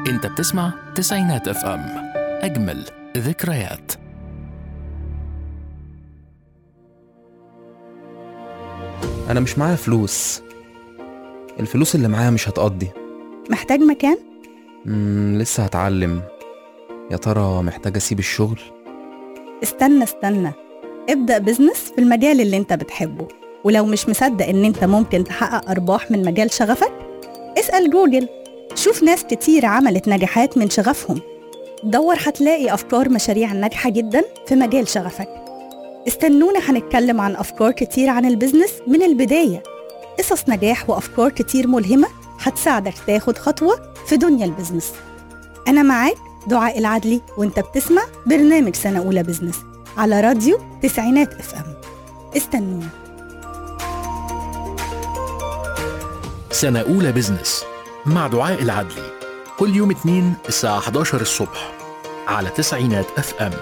انت بتسمع تسعينات اف ام اجمل ذكريات أنا مش معايا فلوس الفلوس اللي معايا مش هتقضي محتاج مكان؟ مم لسه هتعلم يا ترى محتاج أسيب الشغل استنى استنى ابدأ بزنس في المجال اللي انت بتحبه ولو مش مصدق ان انت ممكن تحقق ارباح من مجال شغفك اسأل جوجل شوف ناس كتير عملت نجاحات من شغفهم دور هتلاقي افكار مشاريع ناجحة جدا في مجال شغفك استنونا هنتكلم عن افكار كتير عن البزنس من البداية قصص نجاح وافكار كتير ملهمة هتساعدك تاخد خطوة في دنيا البزنس أنا معاك دعاء العدلي وانت بتسمع برنامج سنة أولى بزنس على راديو تسعينات اف ام استنونا سنة أولى بزنس مع دعاء العدلي كل يوم اثنين الساعة 11 الصبح على تسعينات اف ام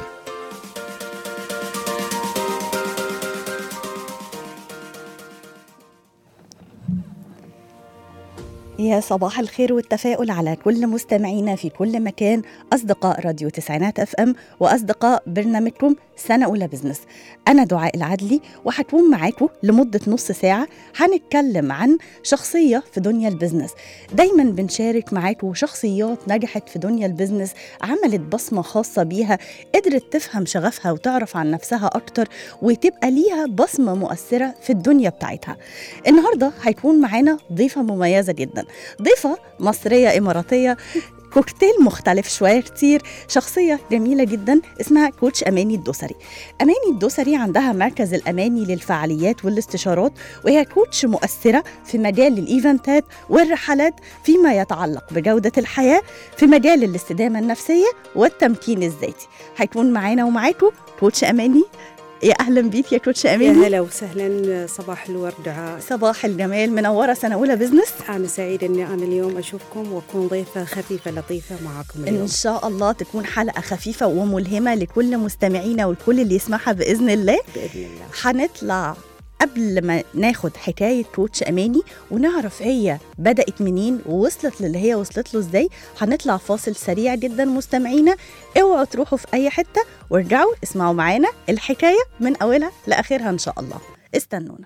يا صباح الخير والتفاؤل على كل مستمعينا في كل مكان أصدقاء راديو تسعينات اف ام وأصدقاء برنامجكم سنة أولى بزنس أنا دعاء العدلي وهكون معاكم لمدة نص ساعة هنتكلم عن شخصية في دنيا البزنس دايما بنشارك معاكم شخصيات نجحت في دنيا البزنس عملت بصمة خاصة بيها قدرت تفهم شغفها وتعرف عن نفسها أكتر وتبقى ليها بصمة مؤثرة في الدنيا بتاعتها النهاردة هيكون معانا ضيفة مميزة جدا ضيفة مصرية إماراتية كوكتيل مختلف شوية كتير شخصية جميلة جدا اسمها كوتش أماني الدوسري أماني الدوسري عندها مركز الأماني للفعاليات والاستشارات وهي كوتش مؤثرة في مجال الإيفنتات والرحلات فيما يتعلق بجودة الحياة في مجال الاستدامة النفسية والتمكين الذاتي هيكون معانا ومعاكم كوتش أماني يا أهلا بيك يا كوتش يا أماني هلا وسهلا صباح الورد دعاء صباح الجمال منورة سنة أولى بزنس أنا سعيدة إني أنا اليوم أشوفكم وأكون ضيفة خفيفة لطيفة معاكم اليوم إن شاء الله تكون حلقة خفيفة وملهمة لكل مستمعينا والكل اللي يسمعها بإذن الله بإذن الله هنطلع قبل ما ناخد حكاية كوتش أماني ونعرف هي بدأت منين ووصلت للي هي وصلت له ازاي هنطلع فاصل سريع جدا مستمعينا اوعوا تروحوا في أي حتة وارجعوا اسمعوا معانا الحكاية من أولها لآخرها إن شاء الله استنونا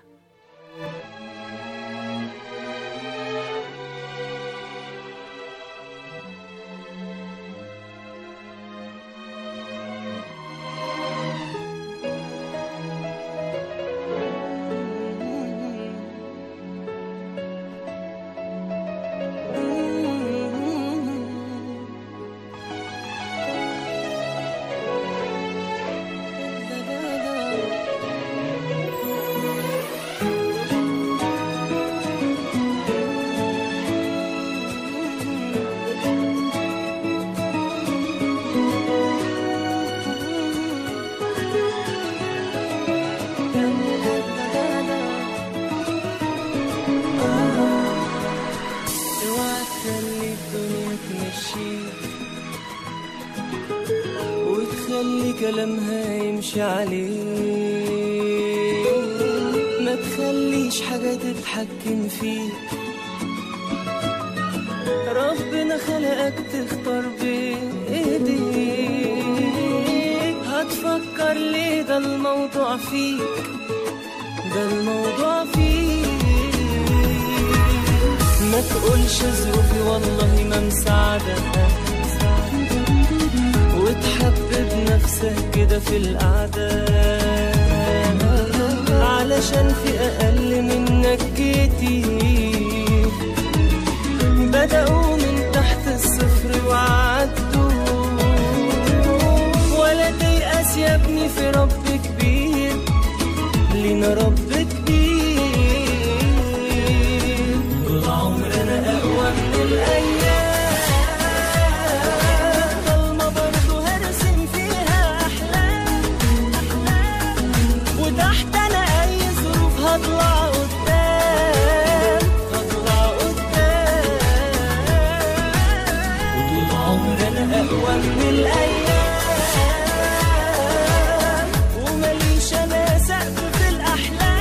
اوعى تخلي الدنيا تمشيك وتخلي كلامها يمشي عليك ما تخليش حاجة تتحكم فيك ربنا خلقك تختار بإيديك هتفكر ليه ده الموضوع فيك ده الموضوع فيك ما تقولش ظروفي والله ما مساعدة وتحبب نفسك كده في القعدة علشان في أقل منك كتير بدأوا من تحت الصفر وعدوا ولا تيأس يا ابني في رب كبير لينا رب كبير طول عمرنا أقوى من الأيام ضلمة برضه هرسم فيها أحلام وتحت أنا أي ظروف هطلع قدام هطلع قدام وطول عمرنا أقوى من الأيام ومليش أنا سقف في الأحلام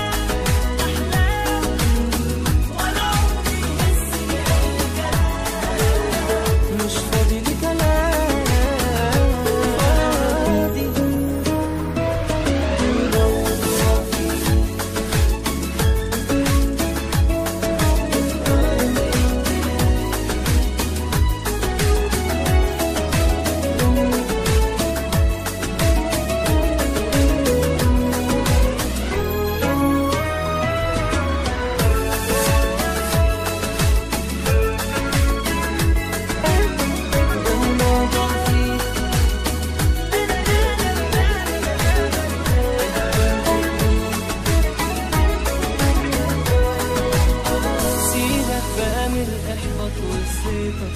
الحيطة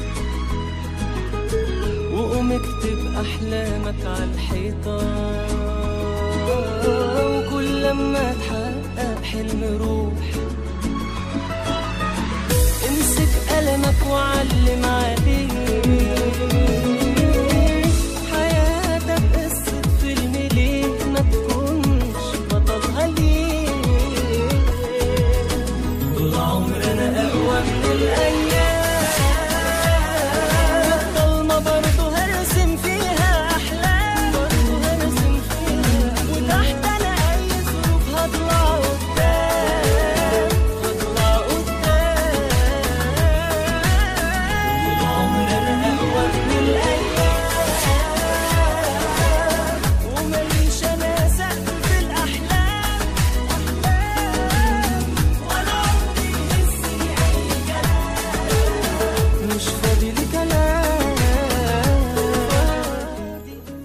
وقوم اكتب أحلامك على الحيطة وكل لما تحقق حلم روح امسك قلمك وعلم عليه حياتك قصة فيلم ليه ما تكونش بطلها ليه طول عمرنا أقوى من الأيام الضلمة برضه هرسم فيها أحلام برضه هرسم فيها وتحت أنا أي ظروف هطلع قدام هطلع قدام طول عمرنا أقوى من الأيام ومليش أنا سقف في الأحلام أحلام ولا عمري يهزني أي كلام مش فاضي لكلام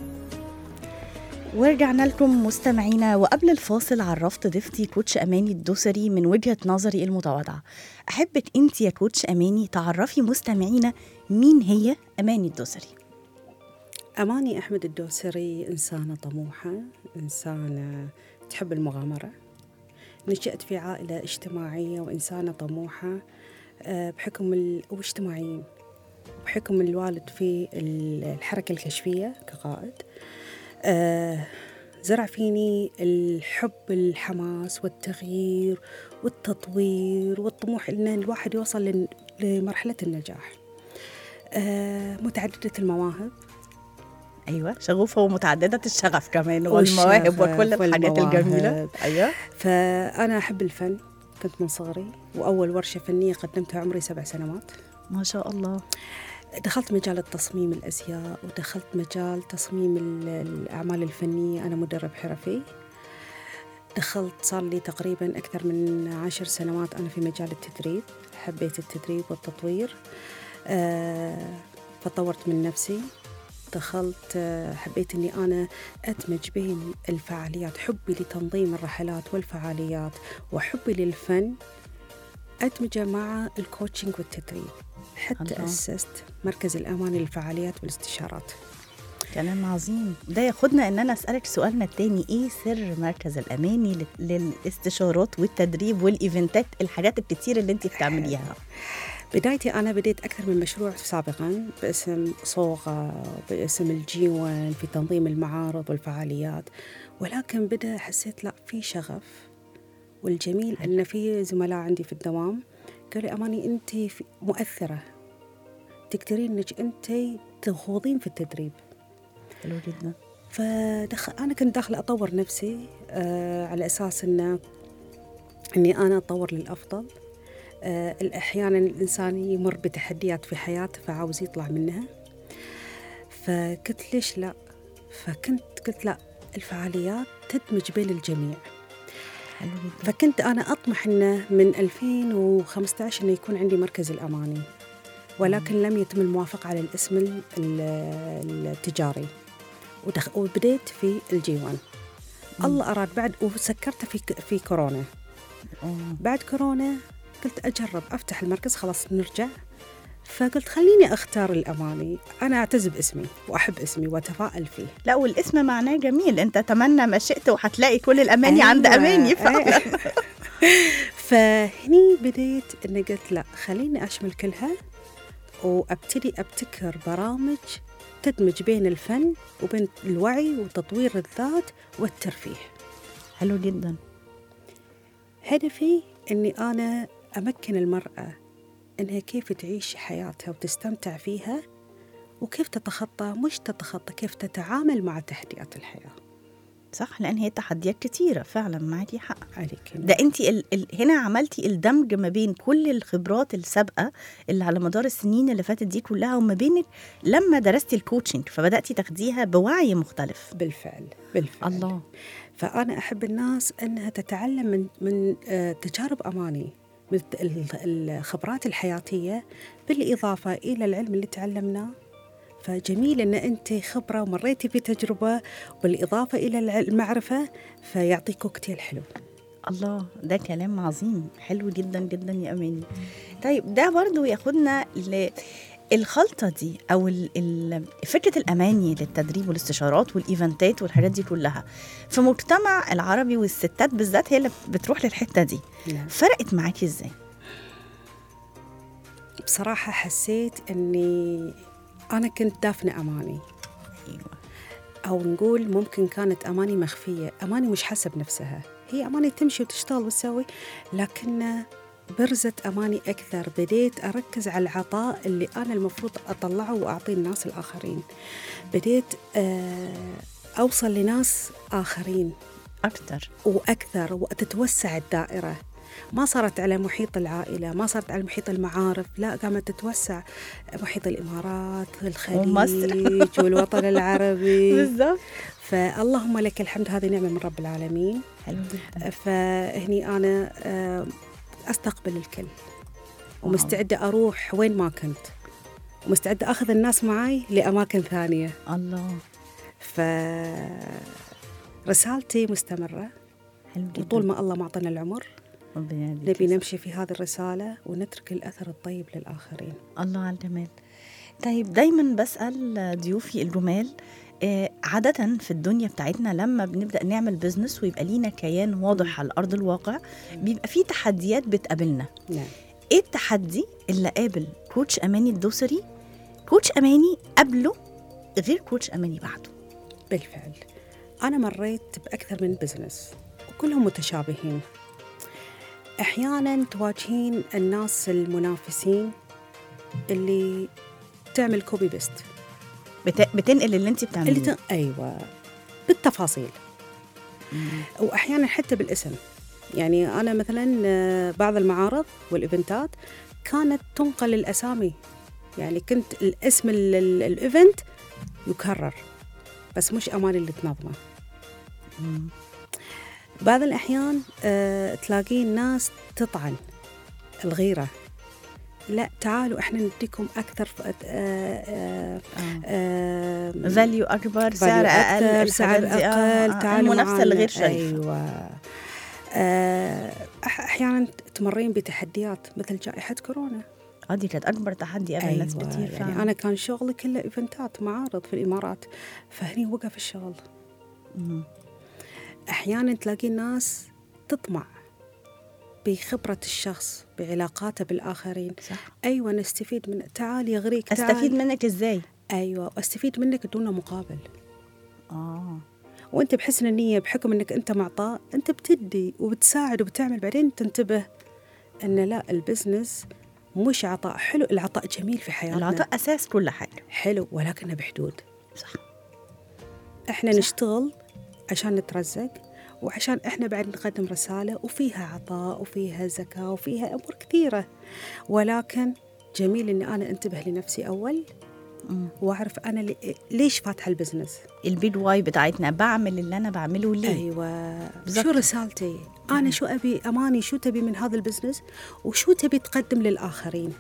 ورجعنا لكم مستمعينا وقبل الفاصل عرفت ضيفتي كوتش اماني الدوسري من وجهه نظري المتواضعه احبك انت يا كوتش اماني تعرفي مستمعينا مين هي اماني الدوسري أماني أحمد الدوسري إنسانة طموحة إنسانة تحب المغامرة نشأت في عائلة اجتماعية وإنسانة طموحة آه، بحكم ال... واجتماعيين بحكم الوالد في ال- الحركة الكشفية كقائد آه، زرع فيني الحب الحماس والتغيير والتطوير والطموح إن الواحد يوصل لن- لمرحلة النجاح آه، متعددة المواهب ايوه شغوفه ومتعدده الشغف كمان والمواهب والشغف وكل الحاجات والمواهب. الجميله ايوه فأنا أحب الفن كنت من صغري وأول ورشة فنية قدمتها عمري سبع سنوات ما شاء الله دخلت مجال التصميم الأزياء ودخلت مجال تصميم ال- الأعمال الفنية أنا مدرب حرفي دخلت صار لي تقريبا أكثر من عشر سنوات أنا في مجال التدريب حبيت التدريب والتطوير آه، فطورت من نفسي دخلت آه، حبيت اني انا ادمج بين الفعاليات حبي لتنظيم الرحلات والفعاليات وحبي للفن ادمجه مع الكوتشنج والتدريب حتى الله. اسست مركز الامان للفعاليات والاستشارات كلام عظيم ده ياخدنا ان انا اسالك سؤالنا التاني ايه سر مركز الاماني لل- للاستشارات والتدريب والايفنتات الحاجات الكتير اللي انت بتعمليها بدايتي أنا بديت أكثر من مشروع سابقا باسم صوغة باسم الجي وان في تنظيم المعارض والفعاليات ولكن بدأ حسيت لا في شغف والجميل أن في زملاء عندي في الدوام قالوا أماني أنت في- مؤثرة تقدرين أنك أنت تخوضين في التدريب حلو جدا فدخل أنا كنت داخلة أطور نفسي آه على أساس إنه إني أنا أتطور للأفضل آه أحيانا الإنسان يمر بتحديات في حياته فعاوز يطلع منها فقلت ليش لا فكنت قلت لا الفعاليات تدمج بين الجميع حلو جدا فكنت أنا أطمح إنه من 2015 إنه يكون عندي مركز الأماني ولكن لم يتم الموافقة على الاسم ال- ال- التجاري ودخ... وبديت في الجي 1 الله أراد بعد وسكرته في في كورونا أوه. بعد كورونا قلت أجرب أفتح المركز خلاص نرجع فقلت خليني أختار الأماني أنا أعتز باسمي وأحب اسمي وأتفائل فيه لا والاسم معناه جميل انت تمنى ما شئت وهتلاقي كل الاماني عند أيوة، اماني فعلا أيوة. فهني بديت اني قلت لا خليني اشمل كلها وابتدي ابتكر برامج تدمج بين الفن وبين الوعي وتطوير الذات والترفيه حلو جدا هدفي اني انا امكن المراه انها كيف تعيش حياتها وتستمتع فيها وكيف تتخطى مش تتخطى كيف تتعامل مع تحديات الحياه صح لان هي تحديات كتيره فعلا معاكي حق عليك ده انت ال... ال... هنا عملتي الدمج ما بين كل الخبرات السابقه اللي على مدار السنين اللي فاتت دي كلها وما بينك لما درستي الكوتشنج فبداتي تاخديها بوعي مختلف بالفعل بالفعل الله فأنا أحب الناس أنها تتعلم من من آه، تجارب أماني من الت- ال- الخبرات الحياتية بالإضافة إلى العلم اللي تعلمناه فجميل أن أنت خبرة ومريتي بتجربة بالإضافة إلى الع- المعرفة فيعطي كوكتيل حلو الله ده كلام عظيم حلو جدا جدا يا اماني طيب ده برضو ياخدنا للخلطه دي او ال- ال- فكره الاماني للتدريب والاستشارات والايفنتات والحاجات دي كلها في مجتمع العربي والستات بالذات هي اللي بتروح للحته دي نعم. فرقت معاكي ازاي بصراحة حسيت أني أنا كنت دافنة أماني ايوه أو نقول ممكن كانت أماني مخفية أماني مش حاسة بنفسها هي أماني تمشي وتشتغل وتسوي لكن برزت أماني أكثر بديت أركز على العطاء اللي أنا المفروض أطلعه وأعطيه الناس الآخرين بديت آه، أوصل لناس آخرين اكتر وأكثر وتتوسع الدائرة ما صارت على محيط العائلة ما صارت على محيط المعارف لا قامت تتوسع محيط الإمارات ومصر. الخليج والوطن العربي بالظبط فاللهم لك الحمد هذه نعمة من رب العالمين حلو جدا فهني أنا آه، أستقبل الكل ومستعدة أروح وين ما كنت ومستعدة أخذ الناس معي لأماكن ثانية الله ف رسالتي مستمرة حلو جدا وطول ما الله ما أعطانا العمر ربنا يديك نبي الصحة. نمشي في هذه الرسالة ونترك الأثر الطيب للآخرين الله على الجمال طيب دايما بسأل ضيوفي الجمال آه، عادة في الدنيا بتاعتنا لما بنبدأ نعمل بزنس ويبقى لينا كيان واضح على أرض الواقع بيبقى في تحديات بتقابلنا نعم ايه التحدي اللي قابل كوتش أماني الدوسري كوتش أماني قبله غير كوتش أماني بعده بالفعل أنا مريت بأكثر من بزنس وكلهم متشابهين أحيانا تواجهين الناس المنافسين اللي تعمل كوبي بيست بت... بتنقل اللي انت اللي بتعمليه ت... أيوة بالتفاصيل واحيانا حتى بالاسم يعني انا مثلا آه، بعض المعارض والايفنتات كانت تنقل الاسامي يعني كنت الاسم ال- ال- الايفنت يكرر بس مش اماني اللي تنظمه مم. بعض الاحيان آه، تلاقين ناس تطعن الغيره لا تعالوا احنا نديكم اكثر ف- آه، آه، آه. آه، فاليو أكبر سعر value أقل أكثر، سعر الحاجات دي. آه، أقل آه، تعالوا المنافسة معانا. الغير شريفة أيوة آه، أح- أحيانا تمرين بتحديات مثل جائحة كورونا اه دي كانت أكبر تحدي قابل ناس أيوة، كتير يعني فعلا أنا كان شغلي كله إيفنتات معارض في الإمارات فهني وقف الشغل مم. أحيانا تلاقي ناس تطمع بخبرة الشخص بعلاقاته بالآخرين صح أيوة نستفيد من تعال يغريك تعال. استفيد منك ازاي أيوة أستفيد منك دون مقابل اه وانت بحسن النيه بحكم انك انت معطاء انت بتدي وبتساعد وبتعمل بعدين تنتبه ان لا البزنس مش عطاء حلو العطاء جميل في حياتنا العطاء اساس كل حاجه حلو ولكنه بحدود صح احنا صح. نشتغل عشان نترزق وعشان احنا بعد نقدم رساله وفيها عطاء وفيها زكاه وفيها امور كثيره ولكن جميل اني انا انتبه لنفسي اول مم. واعرف انا لي- ليش فاتحه البزنس البيد واي بتاعتنا بعمل اللي انا بعمله ليه ايوه بالضبط. شو رسالتي انا شو ابي اماني شو تبي من هذا البزنس وشو تبي تقدم للاخرين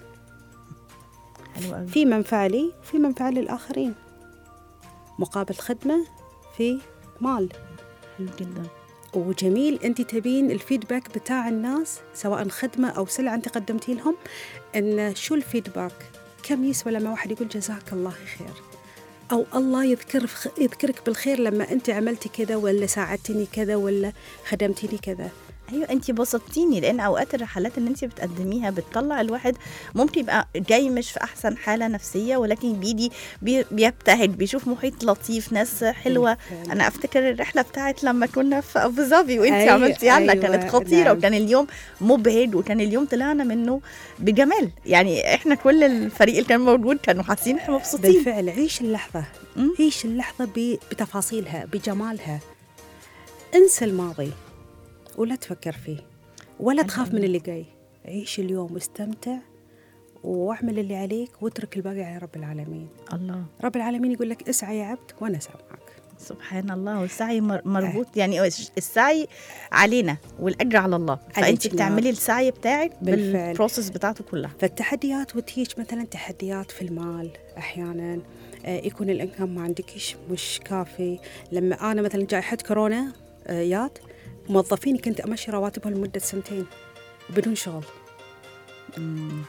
حلو قوي في منفعه لي وفي منفعه للاخرين مقابل خدمه في مال حلو جدا وجميل انت تبين الفيدباك بتاع الناس سواء خدمه او سلعه انت قدمتي لهم ان شو الفيدباك كم يسوى لما واحد يقول جزاك الله خير او الله يذكر يذكرك بالخير لما انت عملتي كذا ولا ساعدتني كذا ولا خدمتيني كذا ايوه انت بسطتيني لان اوقات الرحلات اللي انت بتقدميها بتطلع الواحد ممكن يبقى جاي مش في احسن حاله نفسيه ولكن بيجي بي بيبتهج بيشوف محيط لطيف ناس حلوه بالفعل. انا افتكر الرحله بتاعت لما كنا في ابو ظبي وانت أيوة، عملتي عنا أيوة، كانت خطيره نعم. وكان اليوم مبهج وكان اليوم طلعنا منه بجمال يعني احنا كل الفريق اللي كان موجود كانوا حاسين احنا مبسوطين بالفعل عيش اللحظة مم. عيش اللحظة ب- بتفاصيلها بجمالها انسى الماضي ولا تفكر فيه ولا حلو تخاف أوي. من اللي جاي عيش اليوم واستمتع واعمل اللي عليك واترك الباقي على رب العالمين الله رب العالمين يقول لك اسعى يا عبد وانا اسعى معك سبحان الله والسعي مر- مربوط يعني السعي علينا والاجر على الله فانت عليك، نعم. بتعملي السعي بتاعك بالفعل. بالبروسس بتاعته كلها فالتحديات وتيجي مثلا تحديات في المال احيانا آه، يكون الانكم ما عندكش مش كافي لما انا مثلا جائحه كورونا آه، يات موظفيني كنت امشي رواتبهم لمده سنتين بدون شغل مم.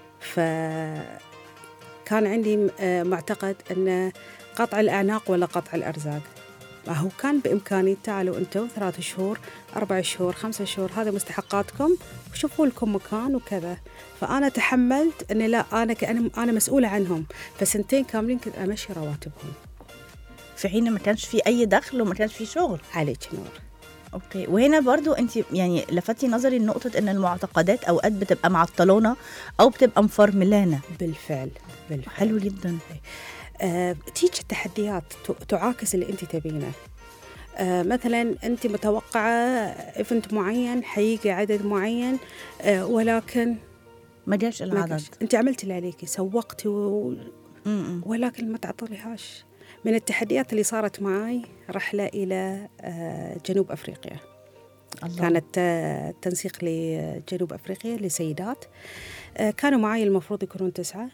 فكان عندي آه، معتقد ان قطع الاعناق ولا قطع الارزاق ما هو كان بامكاني تعالوا انتم ثلاث شهور اربع شهور خمسة شهور هذه مستحقاتكم وشوفوا لكم مكان وكذا فانا تحملت ان لا انا كأنا انا مسؤوله عنهم فسنتين كاملين كنت امشي رواتبهم في حين ما كانش في اي دخل وما كانش في شغل عليك نور اوكي وهنا برضو انت يعني لفتي نظري لنقطه ان المعتقدات اوقات بتبقى معطلانه او بتبقى مفرملانه بالفعل بالفعل حلو جدا آه، تيجي التحديات ت- تعاكس اللي انت تبينه آه، مثلا انت متوقعه ايفنت معين حيجي عدد معين آه، ولكن ما جاش ما العدد قدرت. انت عملتي اللي عليكي سوقتي و... م-م. ولكن ما تعطليهاش من التحديات اللي صارت معي رحله الى آه، جنوب افريقيا الله. كانت آه، تنسيق لجنوب افريقيا لسيدات آه، كانوا معي المفروض يكونون تسعه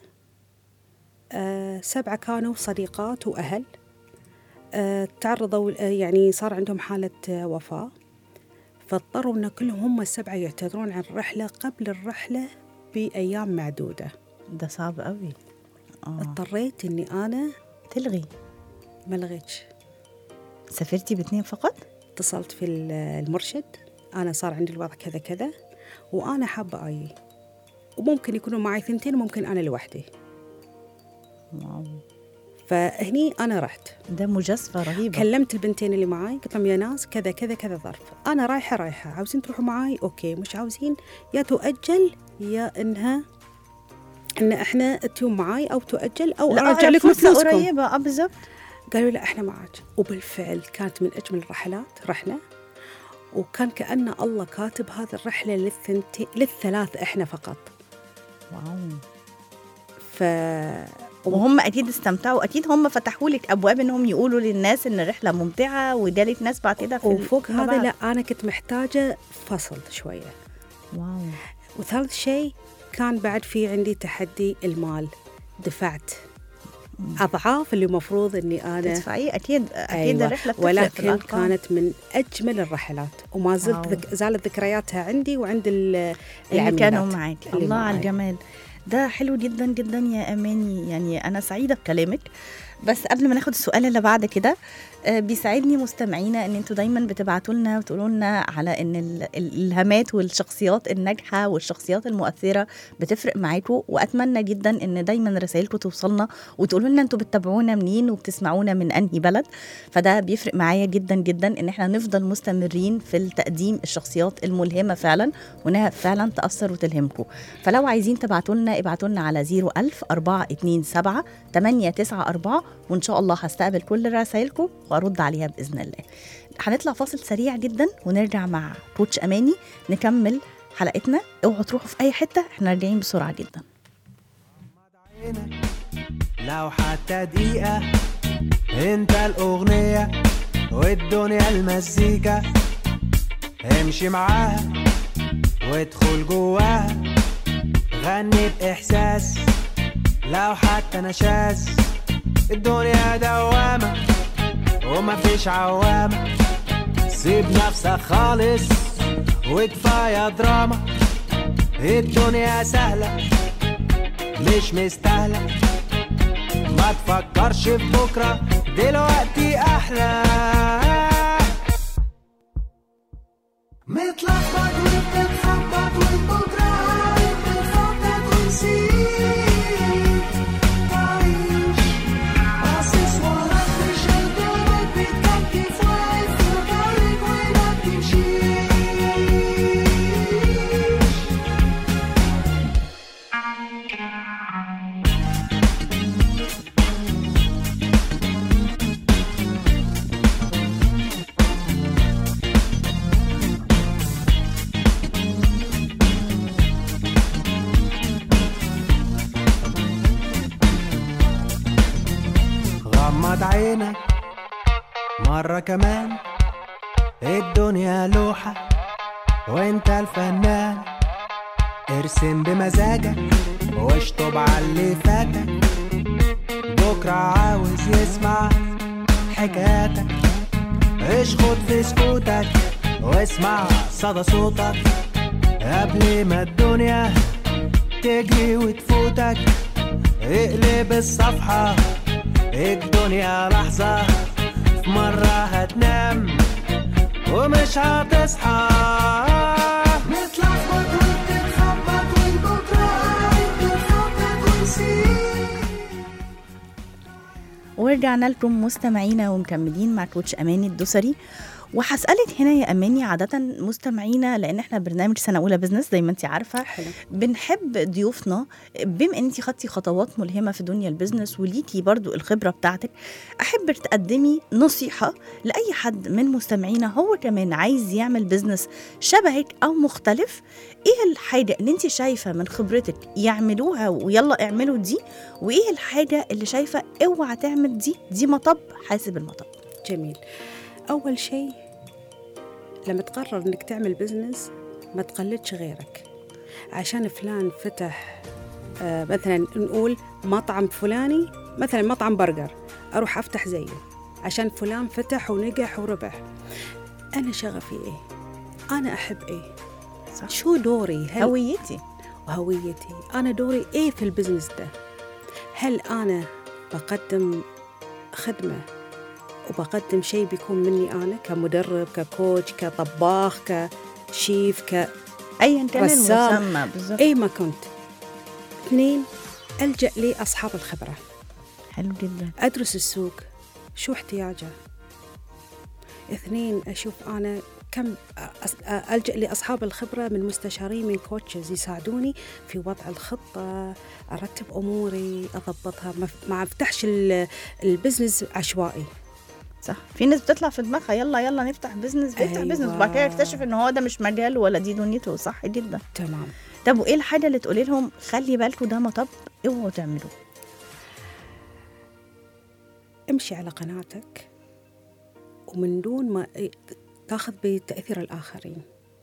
آه، سبعه كانوا صديقات واهل آه، تعرضوا آه، يعني صار عندهم حاله آه، وفاه فاضطروا ان كلهم هم السبعه يعتذرون عن الرحله قبل الرحله بايام معدوده ده صعب قوي اه اضطريت اني انا تلغي ما لغيتش سافرتي باثنين فقط اتصلت في ال- المرشد انا صار عندي الوضع كذا كذا وانا حابه اجي وممكن يكونوا معي ثنتين وممكن انا لوحدي واو فهني انا رحت ده مجازفه رهيبه كلمت البنتين اللي معاي قلت لهم يا ناس كذا كذا كذا ظرف انا رايحه رايحه عاوزين تروحوا معاي اوكي مش عاوزين يا تؤجل يا انها ان احنا تيوم معاي او تؤجل او لا ارجع أقرب لكم فرصة فلوسكم قريبه اه بالظبط قالوا لا احنا معك وبالفعل كانت من اجمل الرحلات رحله وكان كأن الله كاتب هذه الرحلة للثنتين للثلاث احنا فقط واو ف وهم اكيد استمتعوا اكيد هم فتحوا لك ابواب انهم يقولوا للناس ان الرحله ممتعه وجالت ناس بعد كده في وفوق فيما هذا بعد. لا انا كنت محتاجة فصل شوية واو وثالث شيء كان بعد في عندي تحدي المال دفعت اضعاف اللي المفروض اني انا تدفعي اكيد اكيد أيوة. الرحله بتفرق في ولكن الأرقام. كانت من اجمل الرحلات وما زلت واو. ذك... زالت ذكرياتها عندي وعند ال- اللي العميلات كانوا معاك اللي الله على معاي. الجمال ده حلو جدا جدا يا اماني يعني انا سعيده بكلامك بس قبل ما ناخد السؤال اللي بعد كده آه، بيساعدني مستمعينا ان انتوا دايما بتبعتوا لنا وتقولوا لنا على ان ال- ال- الالهامات والشخصيات الناجحه والشخصيات المؤثره بتفرق معاكم واتمنى جدا ان دايما رسائلكم توصلنا وتقولوا لنا انتوا بتتابعونا منين وبتسمعونا من انهي بلد فده بيفرق معايا جدا جدا ان احنا نفضل مستمرين في التقديم الشخصيات الملهمه فعلا وانها فعلا تاثر وتلهمكم فلو عايزين تبعتوا لنا ابعتوا لنا على 01000 427 894 وان شاء الله هستقبل كل رسائلكم وارد عليها باذن الله هنطلع فاصل سريع جدا ونرجع مع كوتش اماني نكمل حلقتنا اوعوا تروحوا في اي حته احنا راجعين بسرعه جدا لو حتى دقيقة انت الأغنية والدنيا المزيكا امشي معاها وادخل جواها غني بإحساس لو حتى نشاز الدنيا دوامة ومفيش عوامة سيب نفسك خالص وكفاية دراما الدنيا سهلة مش مستاهلة ما تفكرش في بكرة دلوقتي أحلى متلخبط وبتتخبط وبكرة عارف بتخطط ونسيت تعيش باصص وراك مش قدامك بتكتف واقف في طريق وما بتمشيش غمض عينك مرة كمان الدنيا لوحة وانت الفنان ارسم بمزاجك واشطب على اللي فاتك بكرة عاوز يسمع حكاياتك اشخط في سكوتك واسمع صدى صوتك قبل ما الدنيا تجري وتفوتك اقلب الصفحة الدنيا لحظة في مرة هتنام ومش هتصحى متلخبط وبتتخبط والبكرة قاعد بتخطط ونسيت ورجعنا لكم مستمعينا ومكملين مع كوتش اماني الدوسري وهسألك هنا يا أماني عادة مستمعينا لأن احنا برنامج سنة أولى بزنس زي ما انت عارفة حلو بنحب ضيوفنا بما ان انت خدتي خطوات ملهمه في دنيا البيزنس وليكي برضو الخبره بتاعتك احب تقدمي نصيحه لاي حد من مستمعينا هو كمان عايز يعمل بيزنس شبهك او مختلف ايه الحاجه اللي انت شايفه من خبرتك يعملوها ويلا اعملوا دي وايه الحاجه اللي شايفه اوعى تعمل دي دي مطب حاسب المطب جميل أول شيء لما تقرر إنك تعمل بزنس ما تقلدش غيرك عشان فلان فتح آه مثلا نقول مطعم فلاني مثلا مطعم برجر أروح أفتح زيه عشان فلان فتح ونجح وربح أنا شغفي إيه؟ أنا أحب إيه؟ صح. شو دوري؟ هل هويتي وهويتي أنا دوري إيه في البزنس ده هل أنا بقدم خدمة وبقدم شيء بيكون مني أنا كمدرب ككوتش كطباخ كشيف ك ايا كان رسام. المسمى بالظبط أي ما كنت اثنين ألجأ لأصحاب الخبرة حلو جدا أدرس السوق شو احتياجه اثنين أشوف أنا كم أس- ألجأ لأصحاب الخبرة من مستشارين من كوتشز يساعدوني في وضع الخطة أرتب أموري أضبطها ما- ما أفتحش ال- البزنس عشوائي صح في ناس بتطلع في دماغها يلا يلا نفتح بزنس بيفتح أيوة. بزنس وبعد كده يكتشف ان هو ده مش مجاله ولا دي دنيته صح جدا تمام طب وايه الحاجه اللي تقولي لهم خلي بالكم ده مطب اوعوا تعملوه امشي على قناعتك ومن دون ما تاخذ بتأثير الآخرين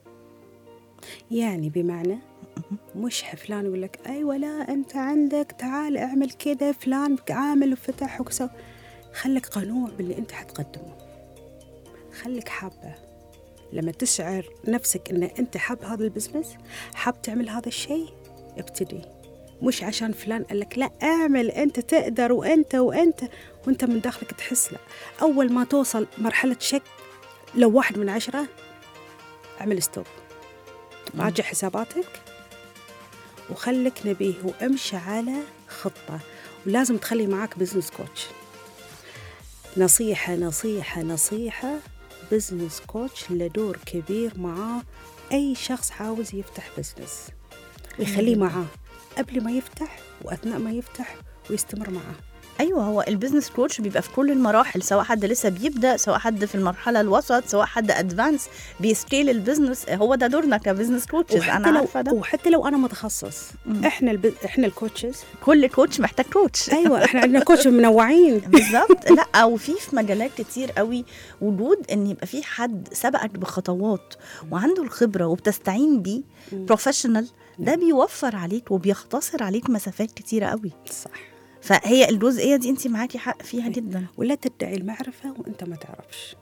يعني بمعنى مش فلان يقول لك أيوة لا أنت عندك تعال اعمل كذا فلان عامل وفتح وكسو خليك قنوع باللي أنت حتقدمه خليك حابة لما تشعر نفسك أن أنت حاب هذا البزنس حاب تعمل هذا الشيء ابتدي مش عشان فلان قال لك لا اعمل انت تقدر وانت وانت وانت من داخلك تحس لا اول ما توصل مرحله شك لو واحد من عشرة اعمل ستوب راجع حساباتك وخلك نبيه وامشي على خطة ولازم تخلي معاك بزنس كوتش نصيحة نصيحة نصيحة بزنس كوتش له دور كبير مع أي شخص عاوز يفتح بزنس ويخليه معاه قبل ما يفتح وأثناء ما يفتح ويستمر معاه ايوه هو البيزنس كوتش بيبقى في كل المراحل سواء حد لسه بيبدا سواء حد في المرحله الوسط سواء حد ادفانس بيسكيل البيزنس هو ده دورنا كبزنس كوتشز انا لو عارفه ده وحتى لو انا متخصص مم. احنا الب... احنا الكوتشز كل كوتش محتاج كوتش ايوه احنا عندنا كوتش منوعين بالظبط لا وفي في مجالات كتير قوي وجود ان يبقى في حد سبقك بخطوات وعنده الخبره وبتستعين بيه بروفيشنال ده بيوفر عليك وبيختصر عليك مسافات كتيره قوي صح فهي الجزئيه دي انت معاكي حق فيها جدا ولا تدعي المعرفه وانت ما تعرفش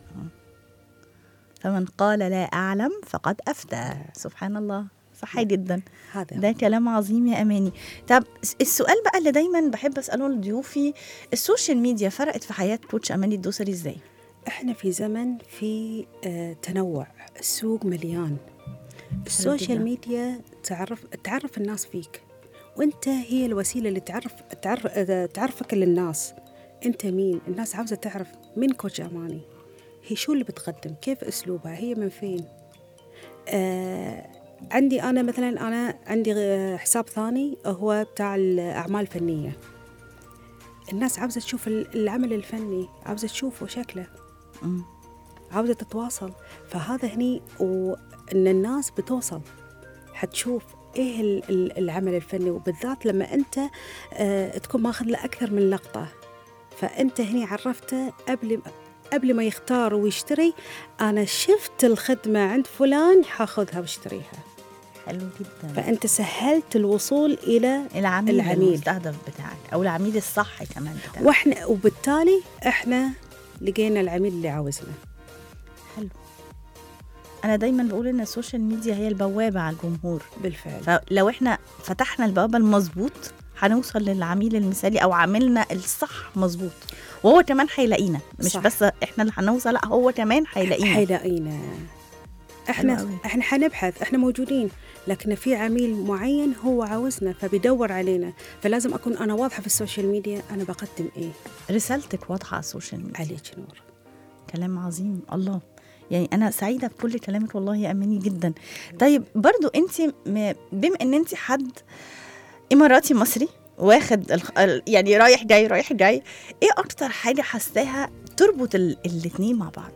فمن قال لا اعلم فقد افتى سبحان الله صح جدا هذا ده كلام عظيم يا اماني طب السؤال بقى اللي دايما بحب اساله لضيوفي السوشيال ميديا فرقت في حياه كوتش اماني الدوسري ازاي احنا في زمن في آه تنوع السوق مليان السوشيال جداً. ميديا تعرف تعرف الناس فيك وانت هي الوسيله اللي تعرف تعرف آه، تعرفك للناس انت مين الناس عاوزه تعرف مين كوتش اماني هي شو اللي بتقدم كيف اسلوبها هي من فين آه عندي انا مثلا انا عندي آه، حساب ثاني هو بتاع الاعمال الفنيه الناس عاوزه تشوف ال- العمل الفني عاوزه تشوفه شكله مم. عاوزة تتواصل فهذا هني وإن الناس بتوصل حتشوف إيه ال- ال- العمل الفني وبالذات لما أنت آه، تكون ماخذ له أكثر من لقطة فأنت هني عرفته قبل قبل ما يختار ويشتري أنا شفت الخدمة عند فلان حاخذها واشتريها حلو جدا فأنت سهلت الوصول إلى العميل, العميل. المستهدف بتاعك او العميل الصح كمان بتاعك وإحنا وبالتالي إحنا لقينا العميل اللي عاوزنا حلو انا دايما بقول ان السوشيال ميديا هي البوابه على الجمهور بالفعل فلو احنا فتحنا البوابه المظبوط هنوصل للعميل المثالي او عاملنا الصح مظبوط وهو كمان هيلاقينا مش صح. بس احنا اللي هنوصل لا هو كمان هيلاقينا حيلاقينا حلو احنا أوي. احنا حنبحث احنا موجودين لكن في عميل معين هو عاوزنا فبيدور علينا فلازم اكون انا واضحه في السوشيال ميديا انا بقدم ايه رسالتك واضحه على السوشيال ميديا عليك نور كلام عظيم الله يعني انا سعيده بكل كلامك والله يا اماني جدا طيب برضو انت م- بما ان انت حد اماراتي مصري واخد الخ- ال- يعني رايح جاي رايح جاي ايه اكتر حاجه حاساها تربط ال- الاتنين مع بعض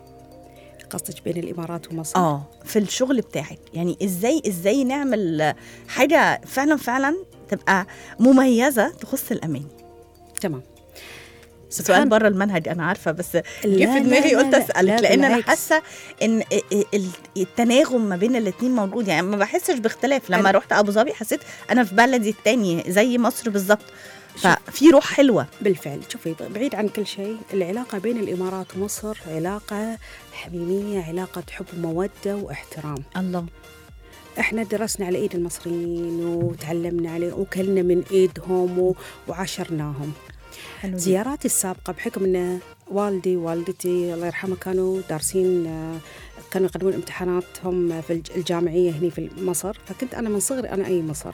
قصدك بين الامارات ومصر اه في الشغل بتاعك يعني ازاي ازاي نعمل حاجه فعلا فعلا تبقى مميزه تخص الاماني تمام سؤال بره المنهج انا عارفه بس جه لا، في لا، دماغي لا، قلت لا، اسالك لا، لان انا بالعكس. حاسه ان ال- التناغم ما بين الاثنين موجود يعني ما بحسش باختلاف لما أنا- رحت ابو ظبي حسيت انا في بلدي التاني زي مصر بالظبط شوف. ففي روح حلوه بالفعل شوفي بعيد عن كل شيء العلاقة بين الإمارات ومصر علاقة حميمية علاقة حب ومودة واحترام الله احنا درسنا على ايد المصريين وتعلمنا عليه وكلنا من ايدهم و- وعاشرناهم حلو جدا. زياراتي السابقة بحكم ان والدي ووالدتي الله يرحمه كانوا دارسين آه، كانوا يقدمون امتحاناتهم في الج- الجامعية هنا في مصر فكنت أنا من صغري أنا أي مصر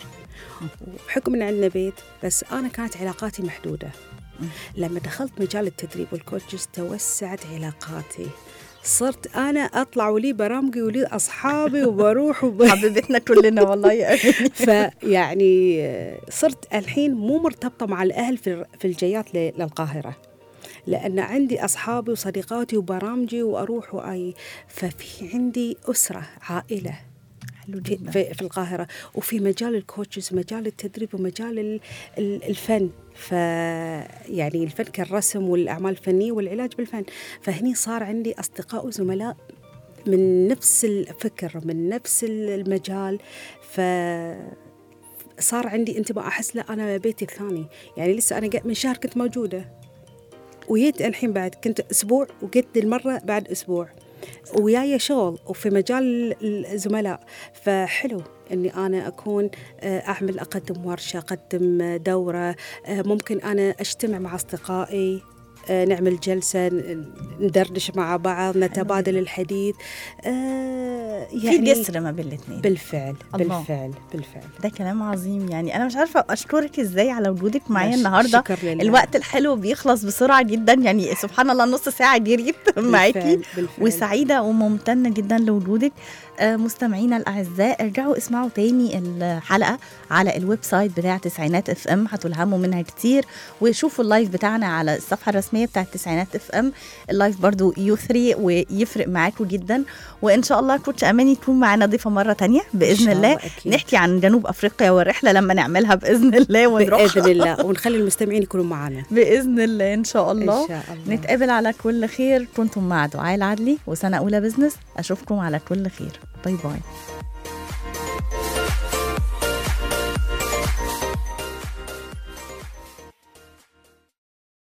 وبحكم أن عندنا بيت بس أنا كانت علاقاتي محدودة لما دخلت مجال التدريب والكوتشز توسعت علاقاتي صرت أنا أطلع ولي برامجي ولي أصحابي وبروح وب... حبيبتنا كلنا والله يا اماني فيعني آه، صرت الحين مو مرتبطة مع الأهل في في الجيات ل- للقاهرة لأن عندي أصحابي وصديقاتي وبرامجي وأروح وأي ففي عندي أسرة عائلة حلو في, جدا في, في القاهرة وفي مجال الكوتشز مجال التدريب ومجال ال- ال- الفن ف يعني الفن كالرسم والأعمال الفنية والعلاج بالفن فهني صار عندي أصدقاء وزملاء من نفس الفكر من نفس المجال ف صار عندي انتباه احس لا انا بيتي الثاني يعني لسه انا قا- من شهر كنت موجوده وجيت الحين بعد كنت اسبوع وجيت المره بعد اسبوع وياي شغل وفي مجال الزملاء فحلو اني انا اكون آه، اعمل اقدم ورشه اقدم دوره آه، ممكن انا اجتمع مع اصدقائي آه، نعمل جلسه ن- ندردش مع بعض نتبادل الحديث آه، في يعني جسر ما بين الاثنين بالفعل الله. بالفعل بالفعل ده كلام عظيم يعني انا مش عارفه اشكرك ازاي على وجودك معايا ماشي، النهارده شكر لله. الوقت الحلو بيخلص بسرعه جدا يعني سبحان الله نص ساعه جريت معاكي بالفعل، بالفعل. وسعيده وممتنه جدا لوجودك آه، مستمعينا الاعزاء ارجعوا اسمعوا تاني الحلقه على الويب سايت بتاع تسعينات اف ام هتلهموا منها كتير وشوفوا اللايف بتاعنا على الصفحه الرسميه بتاعت تسعينات اف ام اللايف برضو يثري ويفرق معاكم جدا وان شاء الله كوتش اماني تكون معانا ضيفه مره تانية باذن شاء الله الله أكيد. نحكي عن جنوب افريقيا والرحله لما نعملها باذن الله ونروح باذن الله ونخلي المستمعين يكونوا معنا باذن الله ان شاء الله ان شاء الله نتقابل على كل خير كنتم مع دعاء العدلي وسنه اولى بزنس اشوفكم على كل خير باي باي